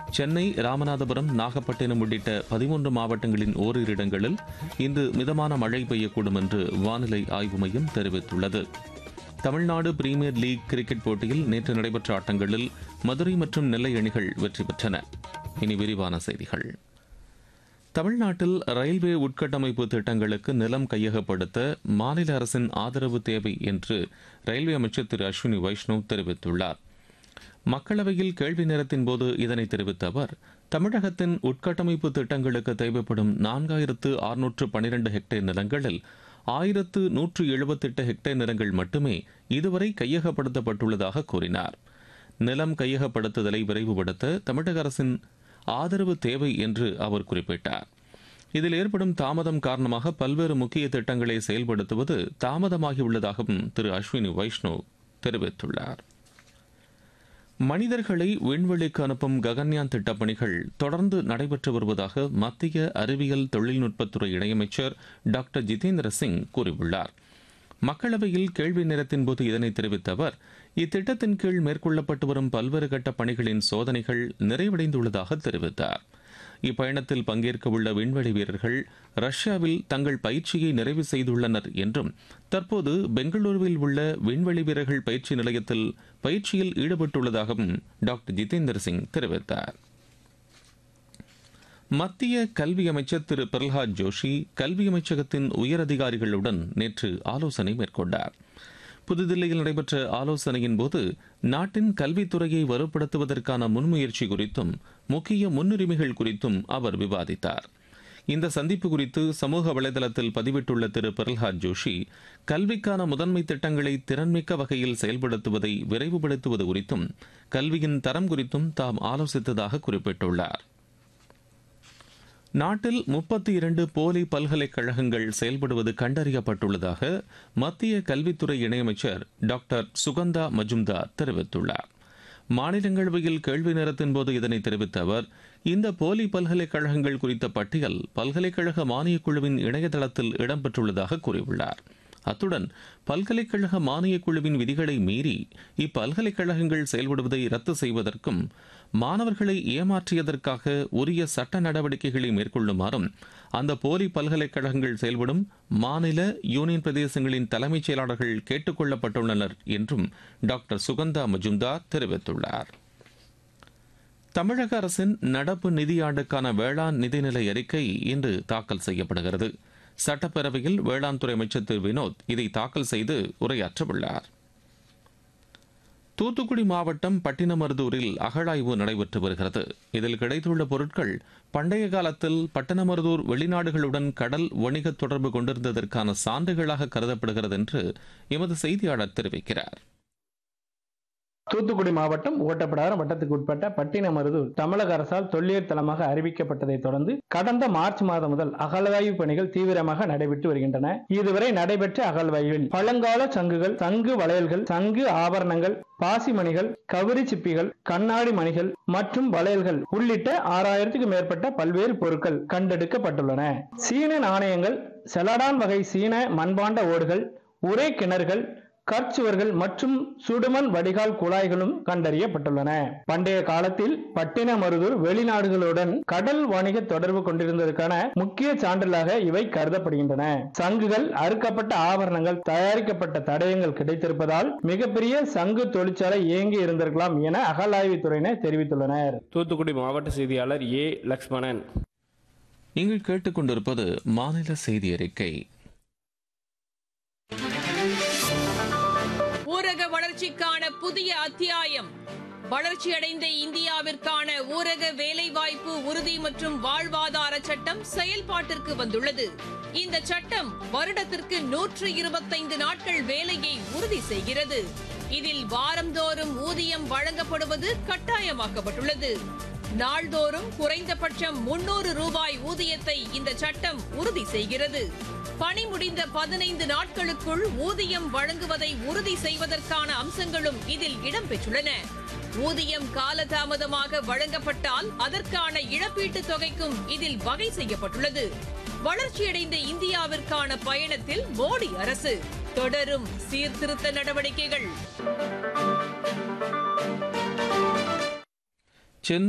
சென்னை ராமநாதபுரம் நாகப்பட்டினம் உள்ளிட்ட பதிமூன்று மாவட்டங்களின் ஓரிரு இடங்களில் இன்று மிதமான மழை பெய்யக்கூடும் என்று வானிலை ஆய்வு மையம் தெரிவித்துள்ளது தமிழ்நாடு பிரீமியர் லீக் கிரிக்கெட் போட்டியில் நேற்று நடைபெற்ற ஆட்டங்களில் மதுரை மற்றும் நெல்லை அணிகள் வெற்றி பெற்றன இனி விரிவான செய்திகள் தமிழ்நாட்டில் ரயில்வே உட்கட்டமைப்பு திட்டங்களுக்கு நிலம் கையகப்படுத்த மாநில அரசின் ஆதரவு தேவை என்று ரயில்வே அமைச்சர் திரு அஸ்வினி வைஷ்ணவ் தெரிவித்துள்ளார் மக்களவையில் கேள்வி நேரத்தின் போது இதனை தெரிவித்த அவர் தமிழகத்தின் உட்கட்டமைப்பு திட்டங்களுக்கு தேவைப்படும் நான்காயிரத்து அறுநூற்று பனிரெண்டு ஹெக்டேர் நிலங்களில் ஆயிரத்து நூற்று எழுபத்தெட்டு ஹெக்டேர் நிலங்கள் மட்டுமே இதுவரை கையகப்படுத்தப்பட்டுள்ளதாக கூறினார் நிலம் கையகப்படுத்துதலை விரைவுபடுத்த தமிழக அரசின் ஆதரவு தேவை என்று அவர் குறிப்பிட்டார் இதில் ஏற்படும் தாமதம் காரணமாக பல்வேறு முக்கிய திட்டங்களை செயல்படுத்துவது தாமதமாகியுள்ளதாகவும் திரு அஸ்வினி வைஷ்ணவ் தெரிவித்துள்ளார் மனிதர்களை விண்வெளிக்கு அனுப்பும் ககன்யான் திட்டப்பணிகள் தொடர்ந்து நடைபெற்று வருவதாக மத்திய அறிவியல் தொழில்நுட்பத்துறை இணையமைச்சர் டாக்டர் ஜிதேந்திர சிங் கூறியுள்ளார் மக்களவையில் கேள்வி நேரத்தின் போது இதனை தெரிவித்த அவர் இத்திட்டத்தின் கீழ் மேற்கொள்ளப்பட்டு வரும் பல்வேறு கட்ட பணிகளின் சோதனைகள் நிறைவடைந்துள்ளதாக தெரிவித்தார் இப்பயணத்தில் பங்கேற்க உள்ள விண்வெளி வீரர்கள் ரஷ்யாவில் தங்கள் பயிற்சியை நிறைவு செய்துள்ளனர் என்றும் தற்போது பெங்களூருவில் உள்ள விண்வெளி வீரர்கள் பயிற்சி நிலையத்தில் பயிற்சியில் ஈடுபட்டுள்ளதாகவும் டாக்டர் ஜிதேந்தர் சிங் தெரிவித்தார் மத்திய கல்வி அமைச்சர் திரு பிரல்ஹாத் ஜோஷி கல்வி அமைச்சகத்தின் உயரதிகாரிகளுடன் நேற்று ஆலோசனை மேற்கொண்டார் புதுதில்லியில் நடைபெற்ற ஆலோசனையின் போது நாட்டின் கல்வித்துறையை வலுப்படுத்துவதற்கான முன்முயற்சி குறித்தும் முக்கிய முன்னுரிமைகள் குறித்தும் அவர் விவாதித்தார் இந்த சந்திப்பு குறித்து சமூக வலைதளத்தில் பதிவிட்டுள்ள திரு பிரல்ஹாத் ஜோஷி கல்விக்கான முதன்மை திட்டங்களை திறன்மிக்க வகையில் செயல்படுத்துவதை விரைவுபடுத்துவது குறித்தும் கல்வியின் தரம் குறித்தும் தாம் ஆலோசித்ததாக குறிப்பிட்டுள்ளார் நாட்டில் முப்பத்தி இரண்டு போலி பல்கலைக்கழகங்கள் செயல்படுவது கண்டறியப்பட்டுள்ளதாக மத்திய கல்வித்துறை இணையமைச்சர் டாக்டர் சுகந்தா மஜும்தார் தெரிவித்துள்ளார் மாநிலங்களவையில் கேள்வி நேரத்தின் போது இதனை தெரிவித்த அவர் இந்த போலி பல்கலைக்கழகங்கள் குறித்த பட்டியல் பல்கலைக்கழக மானியக் குழுவின் இணையதளத்தில் இடம்பெற்றுள்ளதாக கூறியுள்ளார் அத்துடன் பல்கலைக்கழக மானியக் குழுவின் விதிகளை மீறி இப்பல்கலைக்கழகங்கள் செயல்படுவதை ரத்து செய்வதற்கும் மாணவர்களை ஏமாற்றியதற்காக உரிய சட்ட நடவடிக்கைகளை மேற்கொள்ளுமாறும் அந்த போலி பல்கலைக்கழகங்கள் செயல்படும் மாநில யூனியன் பிரதேசங்களின் தலைமைச் செயலாளர்கள் கேட்டுக் கொள்ளப்பட்டுள்ளனர் என்றும் டாக்டர் சுகந்தா மஜும்தார் தெரிவித்துள்ளார் தமிழக அரசின் நடப்பு நிதியாண்டுக்கான வேளாண் நிதிநிலை அறிக்கை இன்று தாக்கல் செய்யப்படுகிறது சட்டப்பேரவையில் வேளாண் துறை அமைச்சர் திரு வினோத் இதை தாக்கல் செய்து உரையாற்றவுள்ளார் தூத்துக்குடி மாவட்டம் பட்டினமருதூரில் அகழாய்வு நடைபெற்று வருகிறது இதில் கிடைத்துள்ள பொருட்கள் பண்டைய காலத்தில் பட்டினமருதூர் வெளிநாடுகளுடன் கடல் வணிக தொடர்பு கொண்டிருந்ததற்கான சான்றுகளாக கருதப்படுகிறது என்று எமது செய்தியாளர் தெரிவிக்கிறார் தூத்துக்குடி மாவட்டம் ஓட்டப்படாரம் வட்டத்துக்கு உட்பட்ட பட்டினமருதூர் தமிழக அரசால் தொல்லியல் தலமாக அறிவிக்கப்பட்டதை தொடர்ந்து கடந்த மார்ச் மாதம் முதல் அகழ்வாய்வு பணிகள் தீவிரமாக நடைபெற்று வருகின்றன இதுவரை நடைபெற்ற அகழ்வாய்வில் பழங்கால சங்குகள் சங்கு வளையல்கள் சங்கு ஆபரணங்கள் பாசிமணிகள் கவரி சிப்பிகள் கண்ணாடி மணிகள் மற்றும் வளையல்கள் உள்ளிட்ட ஆறாயிரத்துக்கும் மேற்பட்ட பல்வேறு பொருட்கள் கண்டெடுக்கப்பட்டுள்ளன சீன நாணயங்கள் செலடான் வகை சீன மண்பாண்ட ஓடுகள் உரை கிணறுகள் கற்சுவர்கள் மற்றும் சுடுமண் வடிகால் குழாய்களும் கண்டறியப்பட்டுள்ளன பண்டைய காலத்தில் பட்டினமருதூர் வெளிநாடுகளுடன் கடல் வணிக தொடர்பு கொண்டிருந்ததற்கான முக்கிய சான்றிலாக இவை கருதப்படுகின்றன சங்குகள் அறுக்கப்பட்ட ஆபரணங்கள் தயாரிக்கப்பட்ட தடயங்கள் கிடைத்திருப்பதால் மிகப்பெரிய சங்கு தொழிற்சாலை இயங்கி இருந்திருக்கலாம் என அகழாய்வுத்துறையினர் தெரிவித்துள்ளனர் தூத்துக்குடி மாவட்ட செய்தியாளர் ஏ லக்ஷ்மணன் நீங்கள் கேட்டுக்கொண்டிருப்பது மாநில செய்தி அறிக்கை ஊரக வளர்ச்சிக்கான புதிய அத்தியாயம் வளர்ச்சியடைந்த இந்தியாவிற்கான ஊரக வேலைவாய்ப்பு உறுதி மற்றும் வாழ்வாதார சட்டம் செயல்பாட்டிற்கு வந்துள்ளது இந்த சட்டம் வருடத்திற்கு நூற்று இருபத்தைந்து நாட்கள் வேலையை உறுதி செய்கிறது இதில் வாரந்தோறும் ஊதியம் வழங்கப்படுவது கட்டாயமாக்கப்பட்டுள்ளது நாள்தோறும் குறைந்தபட்சம் முன்னூறு ரூபாய் ஊதியத்தை இந்த சட்டம் உறுதி செய்கிறது பணி முடிந்த பதினைந்து நாட்களுக்குள் ஊதியம் வழங்குவதை உறுதி செய்வதற்கான அம்சங்களும் இதில் இடம்பெற்றுள்ளன ஊதியம் காலதாமதமாக வழங்கப்பட்டால் அதற்கான இழப்பீட்டுத் தொகைக்கும் இதில் வகை செய்யப்பட்டுள்ளது வளர்ச்சியடைந்த இந்தியாவிற்கான பயணத்தில் மோடி அரசு தொடரும் சீர்திருத்த நடவடிக்கைகள்